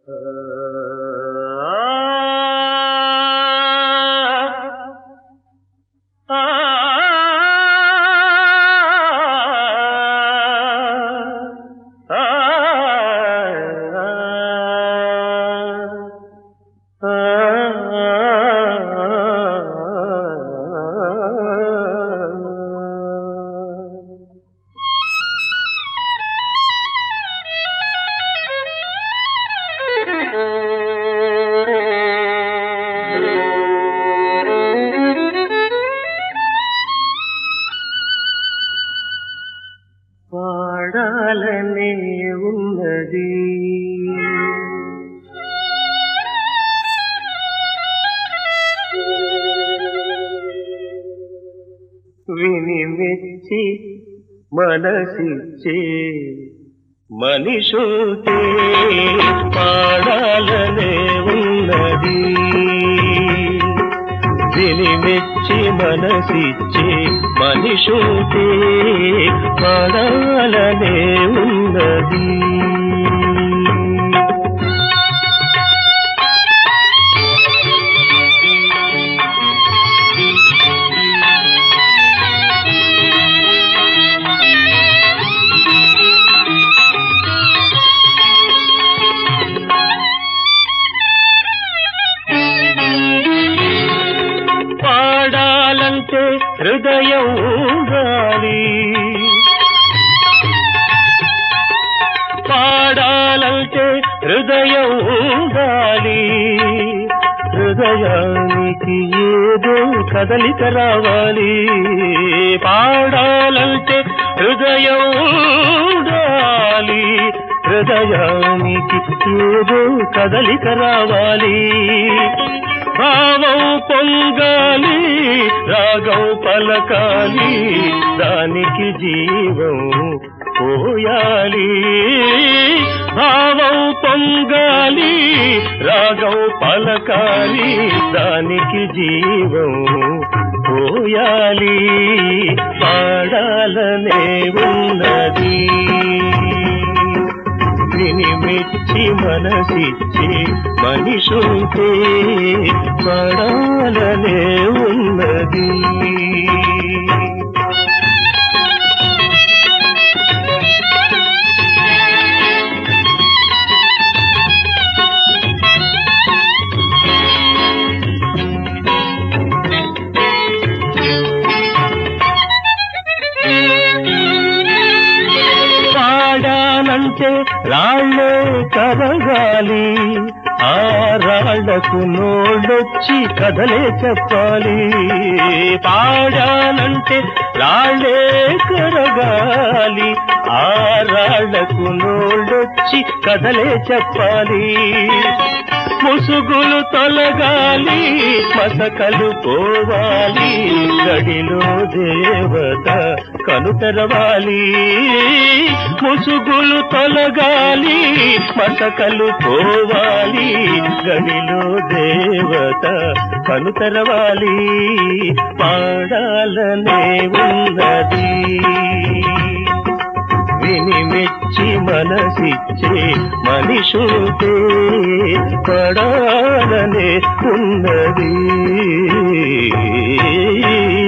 పాడాలనే ఉన్నది విని మెచ్చి మనసిచ్చే మనిషుతే పాడాలనే ఉన్నది విని మెచ్చి మనసిచ్చే మనిషుతే పాడాలనే ఉన్నది పాడాలంటే హృదయం ఉండాలి పాడాలంటే హృదయం ఉండాలి హృదయానికి ఏదో కదలిక రావాలి పాడాలంటే హృదయం ఉండాలి హృదయానికి ఏదో కదలిక రావాలి భావం పొంగాలి రాగం పలకాలి దానికి జీవం పోయాలి భావం పొంగాలి రాగం పలకాలి దానికి జీవం పోయాలి పాడాలనే ఉన్నది విని మెచ్చి మనసిచ్చి మనిషుంటే పడాలనే ఉన్నది పాడానంటే రాళ్ళే కరగాలి ఆ రాళ్లకు నోళ్ళొచ్చి కథలే చెప్పాలి పాడానంటే రాళ్ళే కరగాలి ఆ రాళ్లకు నోళ్ళొచ్చి కథలే చెప్పాలి ముసుగులు తొలగాలి మసకలు పోవాలి గడిలో దేవత కనుతరవాలి ముసుగులు తొలగాలి మసకలు పోవాలి గడిలో దేవత కనుతరవాలి పాడాలనే ఉన్నది విని మెచ్చి మనసిచ్చే మనిషుతే పడాలనే ఉన్నది